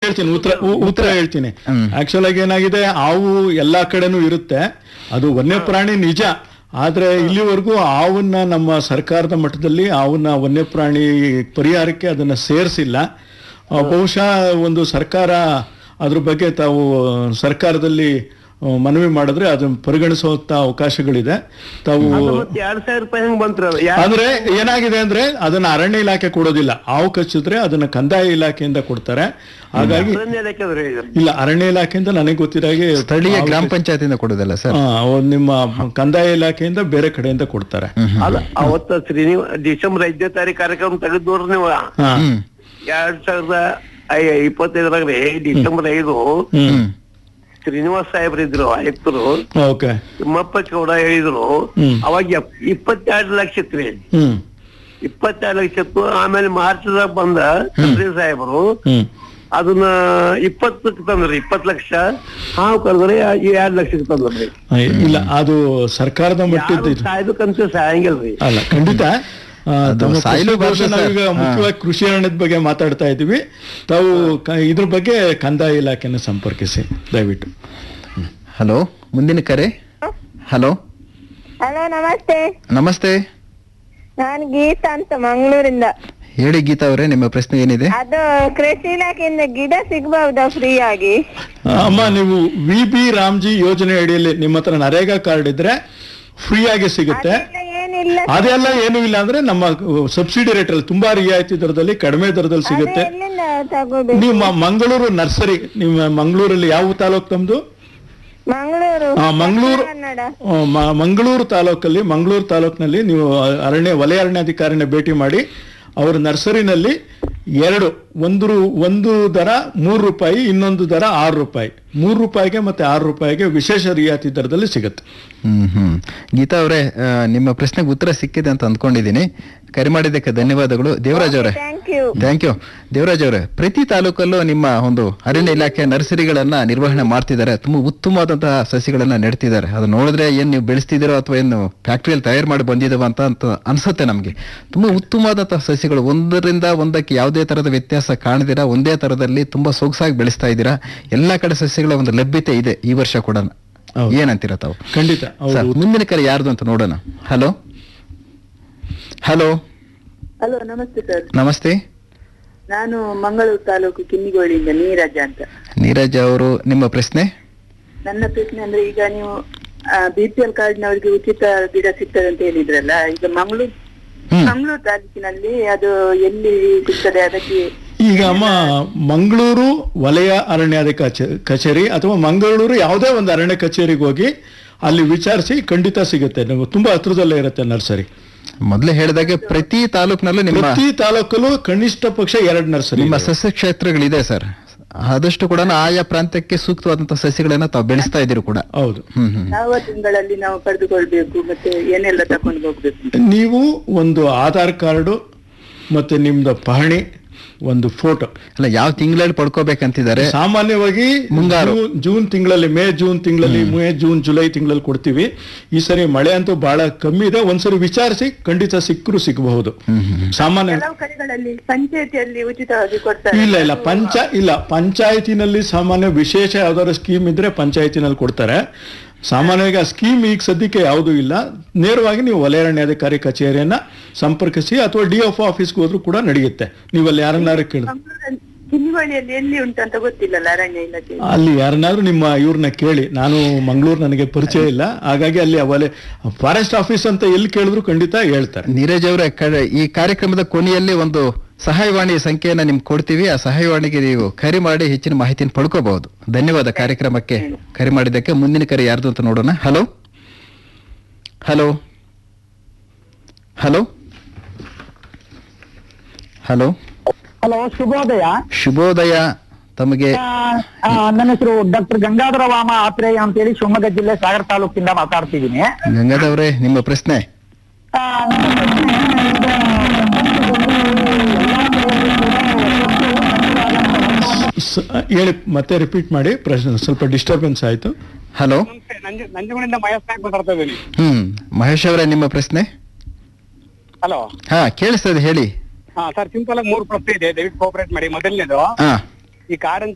ಹೇಳ್ತೀನಿ ಉತ್ತರ ಉ- ಉತ್ತರ ಹೇಳ್ತೀನಿ ಹ್ಮ್. ಆಕ್ಚುಲ್ ಆಗಿ ಏನಾಗಿದೆ ಹಾವು ಎಲ್ಲಾ ಕಡೆನೂ ಇರುತ್ತೆ ಅದು ವನ್ಯಪ್ರಾಣಿ ನಿಜ ಆದ್ರೆ ಇಲ್ಲಿವರೆಗೂ ಹಾವನ್ನ ನಮ್ಮ ಸರ್ಕಾರದ ಮಟ್ಟದಲ್ಲಿ ಹಾವನ್ನ ವನ್ಯಪ್ರಾಣಿ ಪರಿಹಾರಕ್ಕೆ ಅದನ್ನ ಸೇರಿಸಿಲ್ಲ ಬಹುಶಃ ಒಂದು ಸರ್ಕಾರ ಅದ್ರ ಬಗ್ಗೆ ತಾವು ಸರ್ಕಾರದಲ್ಲಿ ಆ, ಮನವಿ ಮಾಡಿದ್ರೆ ಅದನ್ನ ಪರಿಗಣಿಸುವಂತ ಅವಕಾಶಗಳಿದೆ ತಾವು ಅದು ಮತ್ತೆ ಎರಡ್ ಸಾವಿರ ರೂಪಾಯಿ ಹೆಂಗ್ ಬಂತ್ರ ಅಂದ್ರೆ ಏನಾಗಿದೆ ಅಂದ್ರೆ ಅದನ್ನ ಅರಣ್ಯ ಇಲಾಖೆ ಕೊಡೋದಿಲ್ಲ ಹಾವು ಕಚ್ಚಿದ್ರೆ ಅದನ್ನ ಕಂದಾಯ ಇಲಾಖೆಯಿಂದ ಕೊಡ್ತಾರೆ ಹಾಗಾಗಿ ಲೆಕ್ಕದ್ರೆ ಇದು ಇಲ್ಲ ಅರಣ್ಯ ಇಲಾಖೆಯಿಂದ ನನಗೆ ಗೊತ್ತಿರಾಗೆ ಸ್ಥಳೀಯ ಹಾವು ಗ್ರಾಮ ಕಚ್ಚಿ- ಪಂಚಾಯತಿಂದ ಕೊಡೋದಲ್ಲ ಸರ್ ಆ, ಅವ್ರು ನಿಮ್ಮ ಕಂದಾಯ ಇಲಾಖೆಯಿಂದ ಬೇರೆ ಕಡೆಯಿಂದ ಕೊಡ್ತಾರೆ ಅಲ್ಲ ಅವತ್ತ ಶ್ರೀನಿವ ಡಿಸೆಂಬರ್ ಐದನೇ ತಾರೀಕು ಕಾರ್ಯಕ್ರಮ ತೆಗೆದು ನೋಡ್ರಿ ನೀವು ಹಾ ಹ್ಮ್ ಎರಡ್ ಸಾವಿರದ ಐ- ಇಪ್ಪತ್ತೈದರಾಗ್ರಿ ಡಿಸೆಂಬರ್ ಐದು ಹ್ಮ್ ಶ್ರೀನಿವಾಸ್ ಸಾಹೇಬ್ರು ಇದ್ರು ಆಯುಕ್ತರು ಓಕೆ ತಿಮ್ಮಪ್ಪ ಗೌಡ ಹೇಳಿದ್ರು ಹ್ಮ್. ಅವಾಗ ಎಪ್- ಇಪ್ಪತ್ತೆರಡು ಲಕ್ಷ ಇತ್ರಿ ಹ್ಮ್ ಇಪ್ಪತ್ತೆರಡು ಲಕ್ಷ ಇತ್ತು ಆಮೇಲೆ ಮಾರ್ಚ್ದಾಗ ಬಂದ ಖಂಡ್ರೆ ಸಾಹೇಬರು ಹ್ಮ್ ಅದನ್ನ ಇಪ್ಪತ್ತಕ್ಕೆ ತಂದ್ರಿ ಇಪ್ಪತ್ ಲಕ್ಷ ಹಾವು ಕರೆದ್ರೆ ಎರಡ್ ಲಕ್ಷಕ್ಕೆ ತಂದ್ರಿ ಆ, ಇಲ್ಲ ಅದು ಸರ್ಕಾರದ ಮಟ್ಟದ ಯಾರು ಸಾಯ್ಬೇಕಂತ ಸಾಯಂಗಿಲ್ರಿ ಅಲ್ಲ ಖಂಡಿತ ಆ, ಅದು ತಮ್ಮ ಸಾಯ್ಲೂಬಾರ್ದು ಪ್ರಶ್ನೆ ಸರ್. ನಾವೀಗ ಹಾ. ಮುಖ್ಯವಾಗಿ ಕೃಷಿ ಅರಣ್ಯದ ಬಗ್ಗೆ ಮಾತಾಡ್ತಾ ಇದ್ದೀವಿ ತಾವು ಕ- ಇದ್ರ ಬಗ್ಗೆ ಕಂದಾಯ ಇಲಾಖೆನ ಸಂಪರ್ಕಿಸಿ ದಯವಿಟ್ಟು ಹಲೋ ಮುಂದಿನ ಕರೆ ಹಲೋ ಹಲೋ ನಮಸ್ತೆ ನಮಸ್ತೆ ನಾನು ಗೀತಾ ಅಂತ ಮಂಗಳೂರಿಂದ ಹೇಳಿ ಗೀತಾ ಅವರೇ ನಿಮ್ಮ ಪ್ರಶ್ನೆ ಏನಿದೆ ಅದು ಕೃಷಿ ಇಲಾಖೆಯಿಂದ ಗಿಡ ಸಿಗಬಹುದಾ ಫ್ರೀ ಆಗಿ ಅಮ್ಮ ನೀವು ವಿ ಬಿ ರಾಮ್ಜಿ ಯೋಜನೆ ಅಡಿಯಲ್ಲಿ ನಿಮ್ಮ ಹತ್ರ ನರೇಗಾ ಕಾರ್ಡ್ ಇದ್ರೆ ಫ್ರೀ ಆಗಿ ಸಿಗುತ್ತೆ ಅದೆಲ್ಲ ಏನಿಲ್ಲ ಅದೆಲ್ಲ ಏನೂ ಇಲ್ಲ ಅಂದ್ರೆ ನಮ್ಮ ಸಬ್ಸಿಡಿ ರೇಟ್ ಅಲ್ಲಿ ತುಂಬಾ ರಿಯಾಯಿತಿ ದರದಲ್ಲಿ ಕಡಿಮೆ ದರದಲ್ಲಿ ಅದೇ ಸಿಗುತ್ತೆ ಎಲ್ಲಿಂದ ತಗೋಬೇಕು ನೀವು ಮ- ಮಂಗಳೂರು ನರ್ಸರಿ ನಿಮ್ಮ ಮಂಗಳೂರಲ್ಲಿ ಯಾವ ತಾಲೂಕು ತಮ್ದು ಮಂಗಳೂರು ಆ, ಮಂಗಳೂರು ಕನ್ನಡ ಆ, ಮ- ಮಂಗಳೂರು ತಾಲೂಕಲ್ಲಿ ಮಂಗಳೂರು ತಾಲೂಕಿನಲ್ಲಿ ನೀವು ಅರಣ್ಯ ವಲಯ ಅರಣ್ಯಾಧಿಕಾರಿನ ಭೇಟಿ ಮಾಡಿ ಅವರ ನರ್ಸರಿನಲ್ಲಿ ಎರಡು ಒಂದು ರು- ಒಂದು ದರ ಮೂರು ರೂಪಾಯಿ ಇನ್ನೊಂದು ದರ ಆರು ರೂಪಾಯಿ ಮೂರು ರೂಪಾಯಿಗೆ ಮತ್ತೆ ಆರು ರೂಪಾಯಿಗೆ ವಿಶೇಷ ರಿಯಾಯಿತಿ ದರದಲ್ಲಿ ಸಿಗುತ್ತೆ ಹ್ಮ್ ಹ್ಮ್ ಗೀತಾ ಅವರೇ ಆ, ನಿಮ್ಮ ಪ್ರಶ್ನೆಗೆ ಉತ್ತರ ಸಿಕ್ಕಿದೆ ಅಂತ ಅಂದ್ಕೊಂಡಿದ್ದೀನಿ ಕರೆ ಮಾಡಿದ್ದಕ್ಕೆ ಧನ್ಯವಾದಗಳು ದೇವರಾಜ್ ಅವರೇ thank you thank you Devaraj ಅವರೇ ಪ್ರತಿ ತಾಲೂಕಲ್ಲೂ ನಿಮ್ಮ ಒಂದು ಅರಣ್ಯ ಇಲಾಖೆ ನರ್ಸರಿಗಳನ್ನ ನಿರ್ವಹಣೆ ಮಾಡ್ತಿದ್ದಾರೆ ತುಂಬಾ ಉತ್ತಮವಾದಂತಹ ಸಸಿಗಳನ್ನ ನೆಡ್ತಿದ್ದಾರೆ ಅದು ನೋಡಿದ್ರೆ ಏನ್ ನೀವು ಬೆಳೆಸ್ತಿದ್ದೀರೋ ಅಥವಾ ಏನು ಫ್ಯಾಕ್ಟ್ರಿಯಲ್ಲಿ ತಯಾರು ಮಾಡಿ ಬಂದಿದ್ದಾವ ಅಂತ ಅಂತ ಅನ್ಸುತ್ತೆ ನಮ್ಗೆ ತುಂಬಾ ಉತ್ತಮವಾದಂತಹ ಸಸಿಗಳು ಒಂದರಿಂದ ಒಂದಕ್ಕೆ ಯಾವುದೇ ತರದ ವ್ಯತ್ಯಾಸ ಕಾಣದಿರ ಒಂದೇ ತರದಲ್ಲಿ ತುಂಬಾ ಸೊಗಸಾಗಿ ಬೆಳೆಸ್ತಾ ಇದ್ದೀರಾ ಎಲ್ಲಾ ಕಡೆ ಸಸ್ಯಗಳ ಒಂದು ಲಭ್ಯತೆ ಇದೆ ಈ ವರ್ಷ ಕೂಡ ಹೌದು. ಏನಂತೀರ ತಾವು ಖಂಡಿತ ಸರ್ ಹೌದು ಮುಂದಿನ ಕರೆ ಯಾರ್ದು ಅಂತ ನೋಡೋಣ ಹಲೋ ಹಲೋ ಹಲೋ ನಮಸ್ತೆ ಸರ್ ನಮಸ್ತೆ ನಾನು ಮಂಗಳೂರು ತಾಲೂಕು ಕಿನ್ನಿಗೋಳಿಯಿಂದ ನೀರಜ ಅಂತ ನೀರಜ್ ಅವರು ನಿಮ್ಮ ಪ್ರಶ್ನೆ ನನ್ನ ಪ್ರಶ್ನೆ ಅಂದ್ರೆ ಈಗ ನೀವು ಬಿ ಪಿ ಎಲ್ ಕಾರ್ಡ್ನವರಿಗೆ ಉಚಿತ ಗಿಡ ಸಿಗ್ತದೆ ಅಂತ ಹೇಳಿದ್ರಲ್ಲ ಈಗ ಮಂಗಳೂರು ಹ್ಮ್. ಮಂಗಳೂರು ತಾಲೂಕಿನಲ್ಲಿ ಅದು ಎಲ್ಲಿ ಸಿಗ್ತದೆ ಅದಕ್ಕೆ ಈಗ ಅಮ್ಮ ಮಂಗಳೂರು ವಲಯ ಅರಣ್ಯಾಧಿಕಾರಿ ಕಚೇ- ಕಚೇರಿ ಅಥವಾ ಮಂಗಳೂರು ಯಾವುದೇ ಒಂದು ಅರಣ್ಯ ಕಚೇರಿಗೆ ಹೋಗಿ ಅಲ್ಲಿ ವಿಚಾರಿಸಿ ಖಂಡಿತ ಸಿಗುತ್ತೆ ನೀವು ತುಂಬಾ ಹತ್ರದಲ್ಲೇ ಇರುತ್ತೆ ನರ್ಸರಿ ಮೊದಲೇ ಹೇಳಿದಾಗೆ ಪ್ರತಿ ತಾಲೂಕಿನಲ್ಲೂ ನಿಮ್ಮ ಪ್ರತಿ ತಾಲೂಕಲ್ಲೂ ಕನಿಷ್ಠ ಪಕ್ಷ ಎರಡು ನರ್ಸರಿ ನಿಮ್ಮ ಸಸ್ಯ ಕ್ಷೇತ್ರಗಳಿದೆ ಸರ್ ಆದಷ್ಟು ಕೂಡ ಆಯಾ ಪ್ರಾಂತ್ಯಕ್ಕೆ ಸೂಕ್ತವಾದಂತಹ ಸಸ್ಯಗಳನ್ನ ತಾವು ಬೆಳೆಸ್ತಾ ಇದ್ದೀರಿ ಕೂಡ ಹೌದು ಹ್ಮ್ ಹ್ಮ್ ಯಾವ ತಿಂಗಳಲ್ಲಿ ನಾವು ಪಡೆದುಕೊಳ್ಬೇಕು ಮತ್ತೆ ಏನೆಲ್ಲ ತಕೊಂಡು ಹೋಗ್ಬೇಕು ನೀವು ಒಂದು ಆಧಾರ್ ಕಾರ್ಡು ಮತ್ತೆ ನಿಮ್ದು ಪಹಣಿ ಒಂದು ಫೋಟೋ ಅಲ್ಲ ಯಾವ ತಿಂಗಳಲ್ಲಿ ಪಡ್ಕೋಬೇಕಂತಿದ್ದಾರೆ ಸಾಮಾನ್ಯವಾಗಿ ಮುಂಗಾರು. ಜೂನ್- ಜೂನ್ ತಿಂಗಳಲ್ಲಿ ಮೇ ಜೂನ್ ತಿಂಗಳಲ್ಲಿ ಮೇ ಜೂನ್ ಜುಲೈ ತಿಂಗಳಲ್ಲಿ ಕೊಡ್ತೀವಿ ಈ ಸರಿ ಮಳೆ ಅಂತೂ ಬಹಳ ಕಮ್ಮಿ ಇದೆ ಒಂದ್ಸರಿ ವಿಚಾರಿಸಿ ಖಂಡಿತ ಸಿಕ್ಕರು ಸಿಗಬಹುದು ಸಾಮಾನ್ಯ ಕೆಲವು ಕಡೆಗಳಲ್ಲಿ ಪಂಚಾಯತಿಯಲ್ಲಿ ಉಚಿತವಾಗಿ ಕೊಡ್ತಾರೆ ಇಲ್ಲ ಇಲ್ಲ ಪಂಚ ಇಲ್ಲ ಪಂಚಾಯತಿನಲ್ಲಿ ಸಾಮಾನ್ಯ ವಿಶೇಷ ಯಾವ್ದಾದ್ರು ಸ್ಕೀಮ್ ಇದ್ರೆ ಪಂಚಾಯತಿನಲ್ಲಿ ಕೊಡ್ತಾರೆ ಸಾಮಾನ್ಯವಾಗಿ ಆ ಸ್ಕೀಮ್ ಈಗ ಸದ್ಯಕ್ಕೆ ಯಾವುದೂ ಇಲ್ಲ ನೇರವಾಗಿ ನೀವು ವಲಯ ಅರಣ್ಯಾಧಿಕಾರಿ ಕಚೇರಿಯನ್ನ ಸಂಪರ್ಕಿಸಿ ಅಥವಾ ಡಿ ಎಫ್ ಆಫೀಸ್ಗೆ ಹೋದ್ರೂ ಕೂಡ ನಡೆಯುತ್ತೆ ನೀವು ಅಲ್ಲಿ ಯಾರನ್ನಾರು ಕೇಳಿ ಮಂಗಳೂರಲ್ಲಿ ಕಿನ್ನಿಗೋಳಿಯಲ್ಲಿ ಎಲ್ಲಿ ಉಂಟು ಅಂತ ಗೊತ್ತಿಲ್ಲಲ್ಲ ಅರಣ್ಯ ಇಲಾಖೆ ಅಲ್ಲಿ ಯಾರನ್ನಾದ್ರೂ ನಿಮ್ಮ ಇವ್ರನ್ನ ಕೇಳಿ ನಾನು ಮಂಗಳೂರು ನನಗೆ ಪರಿಚಯ ಇಲ್ಲ ಹಾಗಾಗಿ ಅಲ್ಲಿ ಅವಲೆ ಫಾರೆಸ್ಟ್ ಆಫೀಸ್ ಅಂತ ಎಲ್ಲಿ ಕೇಳಿದ್ರು ಖಂಡಿತ ಹೇಳ್ತಾರೆ ನೀರಜ್ ಅವರ ಈ ಕಾರ್ಯಕ್ರಮದ ಕೊನೆಯಲ್ಲಿ ಒಂದು ಸಹಾಯವಾಣಿ ಸಂಖ್ಯೆಯನ್ನ ನಿಮ್ಗೆ ಕೊಡ್ತೀವಿ ಆ ಸಹಾಯವಾಣಿಗೆ ನೀವು ಕರೆ ಮಾಡಿ ಹೆಚ್ಚಿನ ಮಾಹಿತಿಯನ್ನು ಪಡ್ಕೋಬಹುದು ಧನ್ಯವಾದ ಕಾರ್ಯಕ್ರಮಕ್ಕೆ ಕರೆ ಮಾಡಿದ್ದಕ್ಕೆ ಮುಂದಿನ ಕರೆ ಯಾರ್ದು ಅಂತ ನೋಡೋಣ hello hello hello hello hello ಶುಭೋದಯ ಶುಭೋದಯ ತಮಗೆ ಆ, ಆ, ನನ್ನ ಹೆಸರು ಡಾಕ್ಟರ್ ಗಂಗಾಧರ ವಾಮ ಆತ್ರೇಯ ಅಂತೇಳಿ ಶಿವಮೊಗ್ಗ ಜಿಲ್ಲೆ ಸಾಗರ ತಾಲೂಕಿಂದ ಮಾತಾಡ್ತಿದ್ದೀನಿ ಗಂಗಾಧವ್ರೆ ನಿಮ್ಮ ಪ್ರಶ್ನೆ ಆ, ನನ್ನ ಪ್ರಶ್ನೆ ಸ- ಹೇಳಿ ಮತ್ತೆ ರಿಪೀಟ್ ಮಾಡಿ ಪ್ರಶ್ನೆ ಸ್ವಲ್ಪ ಡಿಸ್ಟರ್ಬೆನ್ಸ್ ಆಯ್ತು ಹಲೋ ನಂಜನಗೂಡಿಂದ ಮಹೇಶ್ ನಾಯ್ಕ್ ಮಾತಾಡ್ತಾ ಇದ್ದೀನಿ ಹ್ಮ್ ಮಹೇಶ್ ಅವರೇ ನಿಮ್ಮ ಪ್ರಶ್ನೆ ಹಲೋ ಹಾ ಕೇಳಿಸ್ತದೆ ಹೇಳಿ ಹಾ ಸರ್ ಸಿಂಪಲ್ ಆಗಿ ಮೂರು ಪ್ರಶ್ನೆ ಇದೆ ದಯವಿಟ್ಟು ಕೋಪರೇಟ್ ಮಾಡಿ ಮೊದಲನೇದು ಹಾ ಈ ಕಾಡಂತ